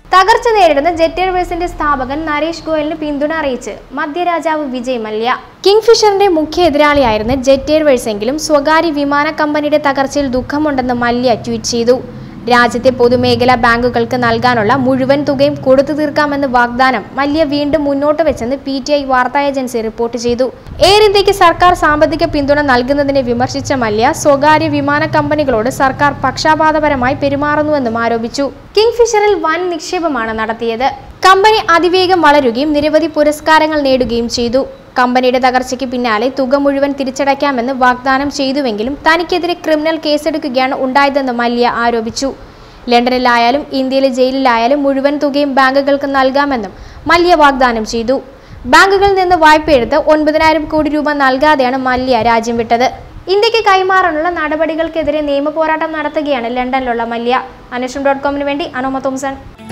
തകർച്ച നേരിടുന്ന ജെറ്റ് എയർവേസിന്റെ സ്ഥാപകൻ നരേഷ് ഗോയലിന് പിന്തുണ അറിയിച്ച് മധ്യരാജാവ് വിജയ് മല്യ കിങ്ഫിഷറിന്റെ മുഖ്യ എതിരാളിയായിരുന്ന ജെറ്റ് എയർവേസ് എങ്കിലും സ്വകാര്യ വിമാന കമ്പനിയുടെ തകർച്ചയിൽ ദുഃഖമുണ്ടെന്ന് മല്യ ട്വീറ്റ് ചെയ്തു രാജ്യത്തെ പൊതുമേഖലാ ബാങ്കുകൾക്ക് നൽകാനുള്ള മുഴുവൻ തുകയും കൊടുത്തു തീർക്കാമെന്ന് വാഗ്ദാനം മല്യ വീണ്ടും മുന്നോട്ട് വെച്ചെന്ന് പി ടി ഐ വാർത്താ ഏജൻസി റിപ്പോർട്ട് ചെയ്തു എയർ ഇന്ത്യക്ക് സർക്കാർ സാമ്പത്തിക പിന്തുണ നൽകുന്നതിനെ വിമർശിച്ച മല്യ സ്വകാര്യ വിമാന കമ്പനികളോട് സർക്കാർ പക്ഷാപാതപരമായി പെരുമാറുന്നുവെന്നും ആരോപിച്ചു കിങ്ഫിഷറിൽ വൻ നിക്ഷേപമാണ് നടത്തിയത് കമ്പനി അതിവേഗം വളരുകയും നിരവധി പുരസ്കാരങ്ങൾ നേടുകയും ചെയ്തു കമ്പനിയുടെ തകർച്ചയ്ക്ക് പിന്നാലെ തുക മുഴുവൻ തിരിച്ചടയ്ക്കാമെന്ന് വാഗ്ദാനം ചെയ്തുവെങ്കിലും തനിക്കെതിരെ ക്രിമിനൽ കേസെടുക്കുകയാണ് ഉണ്ടായതെന്ന് മല്യ ആരോപിച്ചു ലണ്ടനിലായാലും ഇന്ത്യയിലെ ജയിലിലായാലും മുഴുവൻ തുകയും ബാങ്കുകൾക്ക് നൽകാമെന്നും മല്യ വാഗ്ദാനം ചെയ്തു ബാങ്കുകളിൽ നിന്ന് വായ്പയെടുത്ത് ഒൻപതിനായിരം കോടി രൂപ നൽകാതെയാണ് മല്യ രാജ്യം വിട്ടത് ഇന്ത്യക്ക് കൈമാറാനുള്ള നടപടികൾക്കെതിരെ നിയമ പോരാട്ടം നടത്തുകയാണ് ലണ്ടനിലുള്ള മല്യ അന്വേഷണം ഡോട്ട് കോമിന് വേണ്ടി അനോമ തോംസൺ